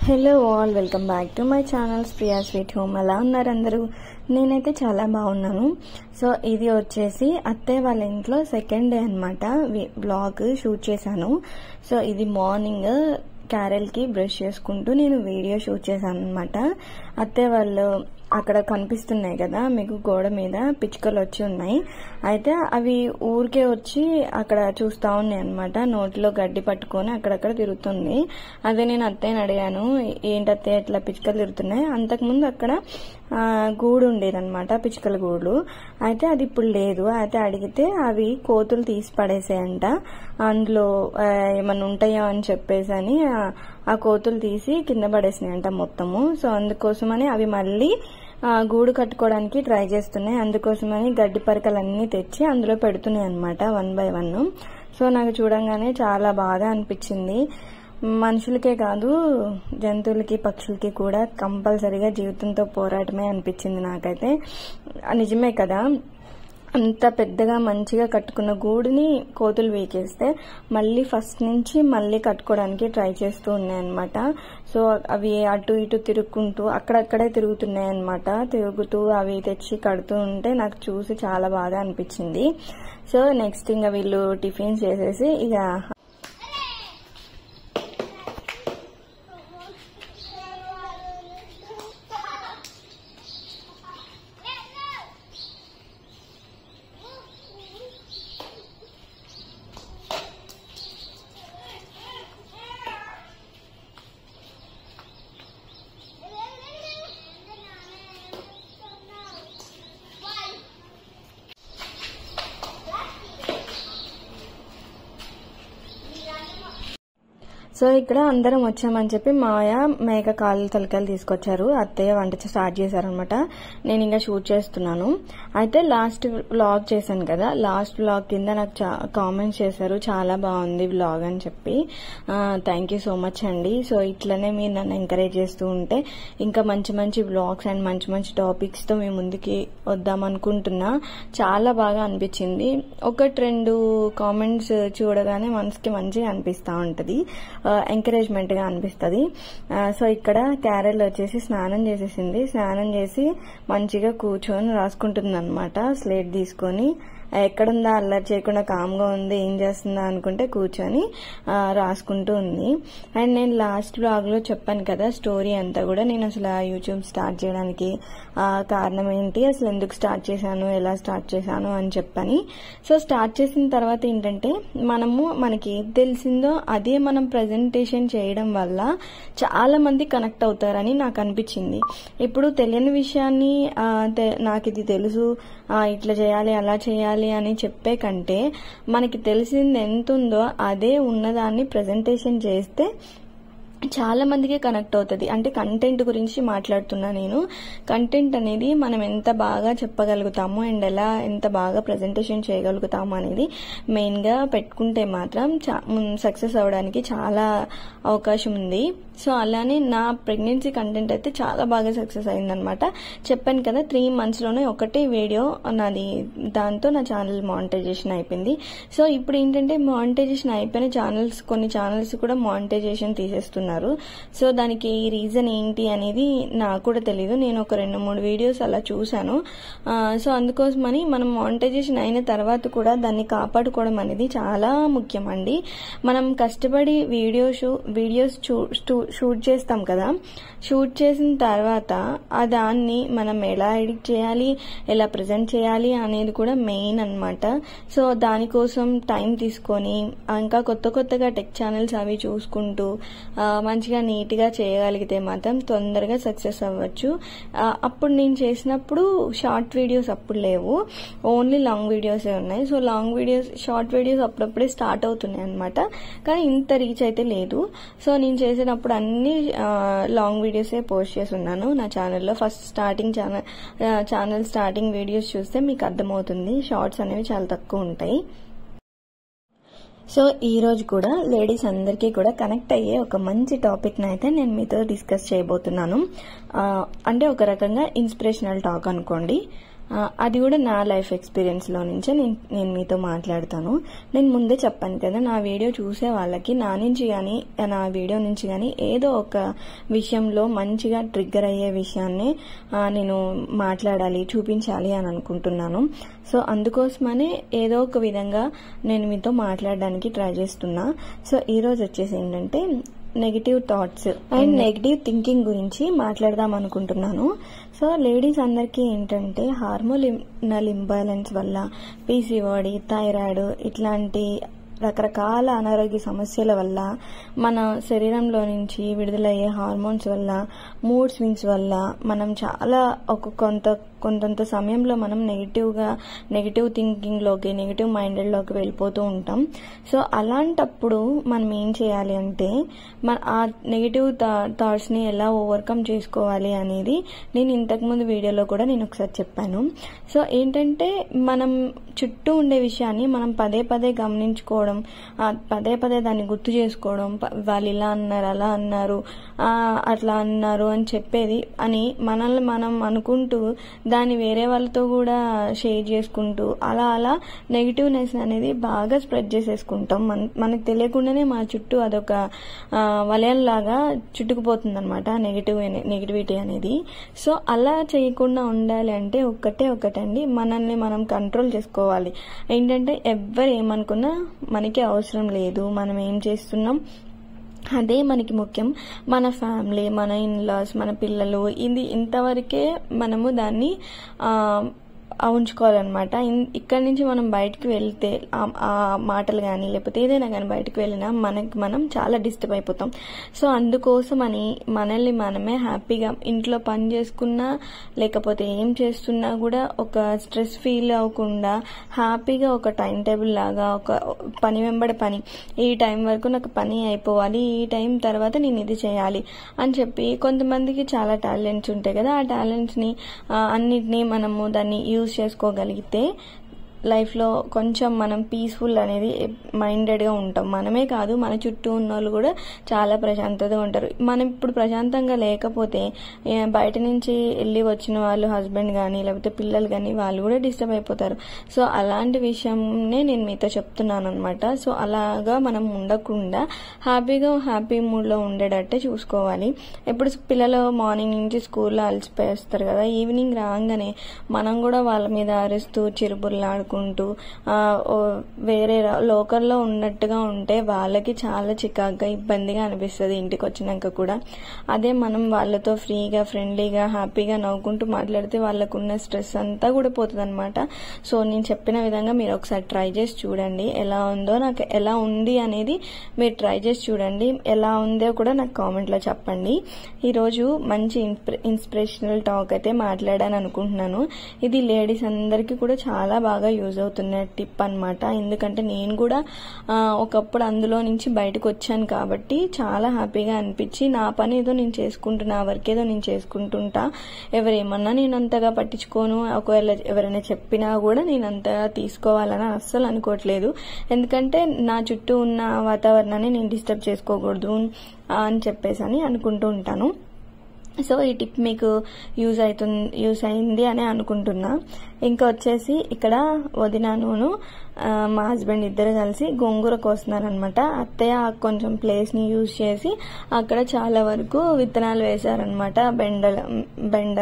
hello all welcome back to my channels Priya sweet home ఎలా ఉన్నారు అందరూ నేనైతే చాలా బాగున్నాను సో ఇది వచ్చేసి అత్తయ్య వాళ్ళ ఇంట్లో సెకండ్ డే అనమాట బ్లాగ్ షూట్ చేశాను సో ఇది మార్నింగ్ క్యారెల్కి బ్రష్ చేసుకుంటూ నేను వీడియో షూట్ చేశాను అనమాట అత్తయ్య వాళ్ళు అక్కడ కనిపిస్తున్నాయి కదా మీకు గోడ మీద పిచ్చుకలు వచ్చి ఉన్నాయి అయితే అవి ఊరికే వచ్చి అక్కడ చూస్తా ఉన్నాయి అనమాట నోట్లో గడ్డి పట్టుకొని అక్కడక్కడ తిరుగుతుంది అదే నేను అత్తయ్యని అడిగాను ఏంటి అత్తయ్య ఇట్లా పిచ్చుకలు తిరుగుతున్నాయి అంతకుముందు అక్కడ ఆ, గూడు ఉండేదన్నమాట పిచ్చుకల గూడు అయితే అది ఇప్పుడు లేదు అయితే అడిగితే అవి కోతులు తీసి పడేసాయంట అందులో ఆ, ఏమన్నా ఉంటాయో అని చెప్పేసి అని ఆ- ఆ కోతులు తీసి కింద పడేసినాయంట మొత్తము సో అందుకోసమని అవి మళ్ళీ ఆ, గూడు కట్టుకోవడానికి ట్రై చేస్తున్నాయి అందుకోసమని గడ్డి పరకలన్నీ తెచ్చి అందులో పెడుతున్నాయి అనమాట వన్ బై వన్ సో నాకు చూడంగానే చాలా బాగా అనిపించింది మనుషులకే కాదు జంతువులకి పక్షులకి కూడా కంపల్సరీగా జీవితంతో పోరాటమే అనిపించింది నాకైతే ఆ, నిజమే కదా అంత పెద్దగా మంచిగా కట్టుకున్న గూడుని కోతులు వీకేస్తే మళ్ళీ ఫస్ట్ నుంచి మళ్ళీ కట్టుకోవడానికి ట్రై చేస్తూ ఉన్నాయన్నమాట సో అవి అటు ఇటు తిరుక్కుంటూ అక్కడక్కడే తిరుగుతున్నాయి అనమాట తిరుగుతూ అవి తెచ్చి కడుతూ ఉంటే నాకు చూసి చాలా బాగా అనిపించింది సో నెక్స్ట్ ఇంకా వీళ్ళు టిఫిన్స్ చేసేసి ఇక సో ఇక్కడ అందరం వచ్చామని చెప్పి మాయ మేక కాళ్ళు తలకాయలు తీసుకొచ్చారు అత్తయ్య వంట స్టార్ట్ చేశారనమాట నేను ఇంకా షూట్ చేస్తున్నాను అయితే లాస్ట్ వ్లాగ్ చేశాను కదా లాస్ట్ వ్లాగ్ కింద నాకు కామెంట్స్ చేశారు చాలా బాగుంది వ్లాగ్ అని చెప్పి థ్యాంక్ యూ సో మచ్ అండి సో ఇట్లనే మీరు నన్ను ఎంకరేజ్ చేస్తూ ఉంటే ఇంకా మంచి మంచి వ్లాగ్స్ అండ్ మంచి మంచి టాపిక్స్ తో మీ ముందుకి వద్దాం అనుకుంటున్నా చాలా బాగా అనిపించింది ఒకటి రెండు కామెంట్స్ చూడగానే మనసుకి మంచిగా అనిపిస్తూ ఉంటది ఎంకరేజ్మెంట్ గా అనిపిస్తుంది సో ఇక్కడ క్యారెల్ వచ్చేసి స్నానం చేసేసింది స్నానం చేసి మంచిగా కూర్చొని రాసుకుంటుంది అనమాట స్లేట్ తీసుకొని ఎక్కడుందా అల్లరి చేయకుండా కామ్గా ఉంది ఏం చేస్తుందా అనుకుంటే కూర్చొని ఆ, రాసుకుంటూ ఉంది అండ్ నేను లాస్ట్ బ్లాగ్ లో చెప్పాను కదా స్టోరీ అంతా కూడా నేను అసలు ఆ యూట్యూబ్ స్టార్ట్ చేయడానికి ఆ, కారణం ఏంటి అసలు ఎందుకు స్టార్ట్ చేశాను ఎలా స్టార్ట్ చేశాను అని చెప్పని సో స్టార్ట్ చేసిన తర్వాత ఏంటంటే మనము మనకి ఏది తెలిసిందో అదే మనం ప్రజెంటేషన్ చేయడం వల్ల చాలా మంది కనెక్ట్ అవుతారని నాకు అనిపించింది ఇప్పుడు తెలియని విషయాన్ని ఆ, తె- నాకు ఇది తెలుసు ఆ, ఇట్లా చేయాలి అలా చేయాలి అని చెప్పే కంటే మనకి తెలిసింది ఎంత ఉందో అదే ఉన్నదాన్ని ప్రజెంటేషన్ చేస్తే చాలా మందికి కనెక్ట్ అవుతుంది అంటే కంటెంట్ గురించి మాట్లాడుతున్నా నేను కంటెంట్ అనేది మనం ఎంత బాగా చెప్పగలుగుతాము అండ్ ఎలా ఎంత బాగా ప్రజెంటేషన్ చేయగలుగుతాము అనేది మెయిన్ గా పెట్టుకుంటే మాత్రం సక్సెస్ అవడానికి చాలా అవకాశం ఉంది సో అలానే నా ప్రెగ్నెన్సీ కంటెంట్ అయితే చాలా బాగా సక్సెస్ అయిందనమాట చెప్పాను కదా త్రీ మంత్స్ లోనే ఒకటే వీడియో నాది దాంతో నా ఛానల్ మానిటైజేషన్ అయిపోయింది సో ఇప్పుడు ఏంటంటే మానిటైజేషన్ అయిపోయిన ఛానల్స్ కొన్ని ఛానల్స్ కూడా మానిటైజేషన్ తీసేస్తున్నారు సో దానికి రీజన్ ఏంటి అనేది నాకు కూడా తెలియదు నేను ఒక రెండు మూడు వీడియోస్ అలా చూశాను ఆ, సో అందుకోసమని మనం మానిటైజేషన్ అయిన తర్వాత కూడా దాన్ని కాపాడుకోవడం అనేది చాలా ముఖ్యం అండి మనం కష్టపడి వీడియో షూ వీడియోస్ చూ స్టూ- షూట్ చేస్తాం కదా షూట్ చేసిన తర్వాత ఆ దాన్ని మనం ఎలా ఎడిట్ చేయాలి ఎలా ప్రజెంట్ చేయాలి అనేది కూడా మెయిన్ అన్నమాట సో దానికోసం టైం తీసుకొని ఇంకా కొత్త కొత్తగా టెక్ ఛానల్స్ అవి చూసుకుంటూ ఆ, మంచిగా నీట్గా చేయగలిగితే మాత్రం తొందరగా సక్సెస్ అవ్వచ్చు ఆ, అప్పుడు నేను చేసినప్పుడు షార్ట్ వీడియోస్ అప్పుడు లేవు ఓన్లీ లాంగ్ వీడియోసే ఉన్నాయి so long videos short videos అప్పుడప్పుడే స్టార్ట్ అవుతున్నాయి అనమాట కానీ ఇంత రీచ్ అయితే లేదు సో నేను చేసినప్పుడు అన్ని లాంగ్ వీడియోసే పోస్ట్ చేసి ఉన్నాను నా ఛానల్లో first starting channel channel starting videos చూస్తే మీకు అర్థమవుతుంది షార్ట్స్ అనేవి చాలా తక్కువ ఉంటాయి సో ఈ రోజు కూడా లేడీస్ అందరికీ కూడా కనెక్ట్ అయ్యే ఒక మంచి టాపిక్ అయితే నేను మీతో డిస్కస్ చేయబోతున్నాను ఆ, అంటే ఒక రకంగా ఇన్స్పిరేషనల్ టాక్ అనుకోండి ఆ, అది కూడా నా లైఫ్ ఎక్స్పీరియన్స్లో నుంచే నేను నేను మీతో మాట్లాడతాను నేను ముందే చెప్పాను కదా నా వీడియో చూసే వాళ్ళకి నా నుంచి కానీ నా వీడియో నుంచి కానీ ఏదో ఒక విషయంలో మంచిగా ట్రిగ్గర్ అయ్యే విషయాన్ని ఆ, నేను మాట్లాడాలి చూపించాలి అని అనుకుంటున్నాను సో అందుకోసమనే ఏదో ఒక విధంగా నేను మీతో మాట్లాడడానికి ట్రై చేస్తున్నా సో ఈరోజు వచ్చేసి ఏంటంటే negative thoughts and negative thinking గురించి మాట్లాడదాం అనుకుంటున్నాను సో లేడీస్ అందరికీ ఏంటంటే హార్మోనల్ ఇంబ్యాలెన్స్ వల్ల పీసీఓడి థైరాయిడ్ ఇట్లాంటి రకరకాల అనారోగ్య సమస్యల వల్ల మన శరీరంలో నుంచి విడుదలయ్యే హార్మోన్స్ వల్ల మూడ్ స్వింగ్స్ వల్ల మనం చాలా ఒక కొంత కొంతంత సమయంలో మనం నెగిటివ్గా నెగిటివ్ థింకింగ్లోకి నెగిటివ్ మైండెడ్లోకి వెళ్ళిపోతూ ఉంటాం సో అలాంటప్పుడు మనం ఏం చేయాలి అంటే మన ఆ నెగిటివ్ థాట్స్ని ఎలా ఓవర్కమ్ చేసుకోవాలి అనేది నేను ఇంతకుముందు వీడియోలో కూడా నేను ఒకసారి చెప్పాను సో ఏంటంటే మనం చుట్టూ ఉండే విషయాన్ని మనం పదే పదే గమనించుకోవడం ఆ పదే పదే దాన్ని గుర్తు చేసుకోవడం ప- వాళ్ళు ఇలా అన్నారు అలా అన్నారు ఆ, అట్లా అన్నారు అని చెప్పేది అని మనల్ని మనం అనుకుంటూ దాన్ని వేరే వాళ్ళతో కూడా షేర్ చేసుకుంటూ అలా అలా నెగిటివ్నెస్ అనేది బాగా స్ప్రెడ్ చేసేసుకుంటాం మన మనకు తెలియకుండానే మన చుట్టూ అదొక ఆ, వలయంలాగా చుట్టుకుపోతుంది అనమాట నెగిటివ్ నెగిటివిటీ అనేది సో అలా చేయకుండా ఉండాలి అంటే ఒక్కటే ఒకటండి మనల్ని మనం కంట్రోల్ చేసుకోవాలి ఏంటంటే ఎవ్వరు ఏమనుకున్నా మనకి అవసరం లేదు మనం ఏం చేస్తున్నాం అదే మనకి ముఖ్యం మన ఫ్యామిలీ మన ఇన్లాస్ మన పిల్లలు ఇది ఇంతవరకే మనము దాన్ని ఆ, ఆ ఉంచుకోవాలన్నమాట ఇన్- ఇక్కడి నుంచి మనం బయటకు వెళ్తే ఆ- ఆ మాటలు కానీ లేకపోతే ఏదైనా కానీ బయటకు వెళ్ళినా మనకి మనం చాలా డిస్టర్బ్ అయిపోతాం సో అందుకోసమని మనల్ని మనమే హ్యాపీగా ఇంట్లో పని చేసుకున్నా లేకపోతే ఏం చేస్తున్నా కూడా ఒక స్ట్రెస్ ఫీల్ అవ్వకుండా హ్యాపీగా ఒక టైం టేబుల్ లాగా ఒక పని వెంబడి పని ఈ టైం వరకు నాకు పని అయిపోవాలి ఈ టైం తర్వాత నేను ఇది చేయాలి అని చెప్పి కొంతమందికి చాలా టాలెంట్స్ ఉంటాయి కదా ఆ టాలెంట్స్ని అన్నిటినీ మనము దాన్ని యూజ్ చేసుకోగలిగితే లైఫ్లో కొంచెం మనం పీస్ఫుల్ అనేది మైండెడ్గా ఉంటాం మనమే కాదు మన చుట్టూ ఉన్న వాళ్ళు కూడా చాలా ప్రశాంతతగా ఉంటారు మనం ఇప్పుడు ప్రశాంతంగా లేకపోతే ఏ, బయట నుంచి వెళ్ళి వచ్చిన వాళ్ళు హస్బెండ్ కానీ లేకపోతే పిల్లలు కానీ వాళ్ళు కూడా డిస్టర్బ్ అయిపోతారు సో అలాంటి విషయంనే నేను మీతో చెప్తున్నాను అనమాట సో అలాగా మనం ఉండకుండా హ్యాపీగా హ్యాపీ మూడ్లో ఉండేటట్టే చూసుకోవాలి ఇప్పుడు పిల్లలు మార్నింగ్ నుంచి స్కూల్లో అలసిపోయేస్తారు కదా ఈవినింగ్ రాగానే మనం కూడా వాళ్ళ మీద అరుస్తూ చిరుబుర్లాడుకుంటూ ఆ, ఓ వేరే రా- లోకల్లో ఉన్నట్టుగా ఉంటే వాళ్ళకి చాలా చికాగ్గా ఇబ్బందిగా అనిపిస్తుంది ఇంటికి వచ్చినాక కూడా అదే మనం వాళ్ళతో ఫ్రీగా ఫ్రెండ్లీగా హ్యాపీగా నవ్వుకుంటూ మాట్లాడితే వాళ్ళకున్న స్ట్రెస్ అంతా కూడా పోతుంది అనమాట సో నేను చెప్పిన విధంగా మీరు ఒకసారి ట్రై చేసి చూడండి ఎలా ఉందో నాకు ఎలా ఉంది అనేది మీరు ట్రై చేసి చూడండి ఎలా ఉందో కూడా నాకు కామెంట్లో చెప్పండి ఈరోజు మంచి ఇన్స్పి- ఇన్స్పిరేషనల్ టాక్ అయితే మాట్లాడాను అనుకుంటున్నాను ఇది లేడీస్ అందరికీ కూడా చాలా బాగా యూజ్ అవుతున్న టిప్ అన్నమాట ఎందుకంటే నేను కూడా ఆ, ఒకప్పుడు అందులో నుంచి బయటకు వచ్చాను కాబట్టి చాలా హ్యాపీగా అనిపించి నా పని ఏదో నేను చేసుకుంటున్నా వర్క్ ఏదో నేను చేసుకుంటుంటా ఎవరేమన్నా నేను అంతగా పట్టించుకోను ఒకవేళ ఎవరైనా చెప్పినా కూడా నేను అంతగా తీసుకోవాలని అస్సలు అనుకోవట్లేదు ఎందుకంటే నా చుట్టూ ఉన్న వాతావరణాన్ని నేను డిస్టర్బ్ చేసుకోకూడదు అని చెప్పేసి అని అనుకుంటూ ఉంటాను సో ఈ టిప్ మీకు యూజ్ అవుతుంది యూజ్ అయింది అని అనుకుంటున్నా ఇంకా వచ్చేసి ఇక్కడ వదినాను ఆ, మా హస్బెండ్ ఇద్దరు కలిసి గోంగూర కోస్తున్నారనమాట అత్తయ్య కొంచెం ప్లేస్ని యూజ్ చేసి అక్కడ చాలా వరకు విత్తనాలు వేశారనమాట బెండల బెండ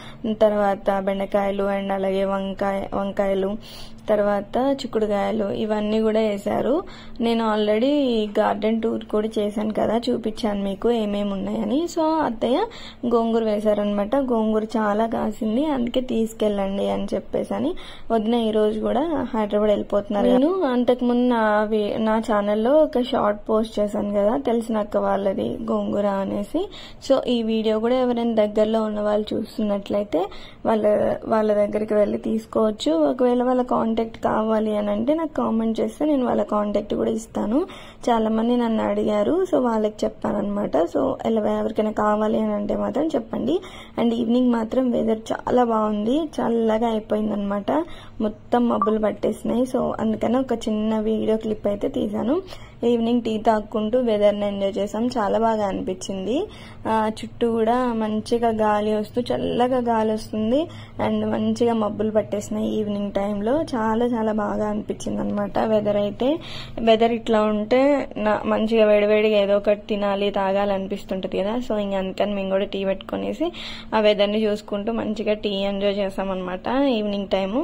తర్వాత బెండకాయలు అండ్ అలాగే వంకాయ వంకాయలు తర్వాత చిక్కుడుకాయలు ఇవన్నీ కూడా వేశారు నేను ఆల్రెడీ గార్డెన్ టూర్ కూడా చేశాను కదా చూపించాను మీకు ఏమేమి ఉన్నాయని సో అత్తయ్య గోంగూర వేశారనమాట గోంగూర చాలా కాసింది అందుకే తీసుకెళ్ళండి అని చెప్పేసి అని వదిన ఈ రోజు కూడా హైదరాబాద్ వెళ్ళిపోతున్నారు నేను అంతకుముందు నా వి- నా ఛానల్లో ఒక షార్ట్ పోస్ట్ చేశాను కదా తెలిసిన అక్క వాళ్ళది గోంగూర అనేసి సో ఈ వీడియో కూడా ఎవరైనా దగ్గరలో ఉన్న వాళ్ళు చూస్తున్నట్లయితే వాళ్ళ వాళ్ళ దగ్గరికి వెళ్ళి తీసుకోవచ్చు ఒకవేళ వాళ్ళ కాంటాక్ట్ కావాలి అని అంటే నాకు కామెంట్ చేస్తే నేను వాళ్ళ కాంటాక్ట్ కూడా ఇస్తాను చాలా మంది నన్ను అడిగారు సో వాళ్ళకి చెప్పాను అనమాట సో ఎలా ఎవరికైనా కావాలి అని అంటే మాత్రం చెప్పండి అండ్ ఈవినింగ్ మాత్రం వెదర్ చాలా బాగుంది చల్లగా అయిపోయింది అనమాట మొత్తం మబ్బులు పట్టేసినాయి సో అందుకని ఒక చిన్న వీడియో క్లిప్ అయితే తీశాను ఈవినింగ్ టీ తాక్కుంటూ వెదర్ని ఎంజాయ్ చేసాం చాలా బాగా అనిపించింది ఆ, చుట్టూ కూడా మంచిగా గాలి వస్తూ చల్లగా గాలి వస్తుంది అండ్ మంచిగా మబ్బులు పట్టేసినాయి ఈవినింగ్ టైంలో చాలా చాలా బాగా అనిపించింది అనమాట వెదర్ అయితే వెదర్ ఇట్లా ఉంటే నా మంచిగా వేడివేడిగా ఏదో ఒకటి తినాలి తాగాలి అనిపిస్తుంటది కదా సో ఇంక అందుకని మేము కూడా టీ పెట్టుకునేసి ఆ వెదర్ని చూసుకుంటూ మంచిగా టీ ఎంజాయ్ చేసాం అనమాట ఈవినింగ్ టైము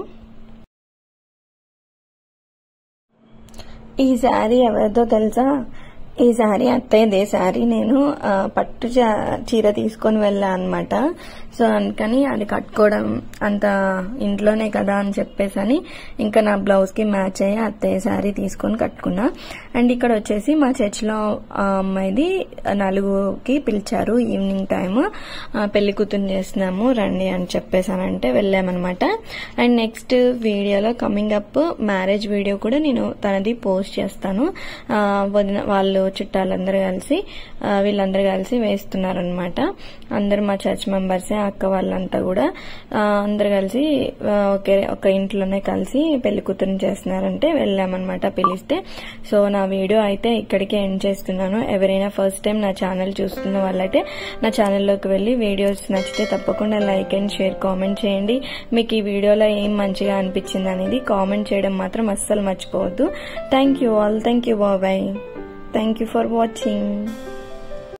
ఈ శారీ ఎవరిదో తెలుసా ఈ శారీ అత్తయ్యదే శారీ నేను ఆ, పట్టు చా- చీర తీసుకొని వెళ్ళా అనమాట సో అందుకని అది కట్టుకోవడం అంత ఇంట్లోనే కదా అని చెప్పేసి అని ఇంకా నా బ్లౌజ్ కి మ్యాచ్ అయ్యి అత్తయ్య శారీ తీసుకొని కట్టుకున్నా అండ్ ఇక్కడ వచ్చేసి మా చర్చిలో ఆ అమ్మాయిది నలుగుకి పిలిచారు ఈవినింగ్ టైం పెళ్లి కూతురు చేస్తున్నాము రండి అని చెప్పేసానంటే వెళ్ళామన్నమాట అండ్ నెక్స్ట్ వీడియోలో కమింగ్ అప్ మ్యారేజ్ వీడియో కూడా నేను తనది పోస్ట్ చేస్తాను ఆ, వదిన వాళ్ళు చుట్టాలందరూ కలిసి ఆ, వీళ్ళందరూ కలిసి వేస్తున్నారనమాట అందరు మా చర్చ్ మెంబర్సే అక్క వాళ్ళంతా కూడా ఆ, అందరు కలిసి ఆ, ఒకే ఒక ఇంట్లోనే కలిసి పెళ్లి కూతురుని చేస్తున్నారంటే వెళ్ళామన్నమాట పిలిస్తే సో నా వీడియో అయితే ఇక్కడికే ఎండ్ చేస్తున్నాను ఎవరైనా ఫస్ట్ టైం నా ఛానల్ చూస్తున్న వాళ్ళైతే నా ఛానల్లోకి వెళ్ళి వీడియోస్ నచ్చితే తప్పకుండా లైక్ అండ్ షేర్ కామెంట్ చేయండి మీకు ఈ వీడియోలో ఏం మంచిగా అనిపించింది అనేది కామెంట్ చేయడం మాత్రం అస్సలు మర్చిపోవద్దు thank you all thank you బాబాయ్ థ్యాంక్ యూ ఫర్ వాచింగ్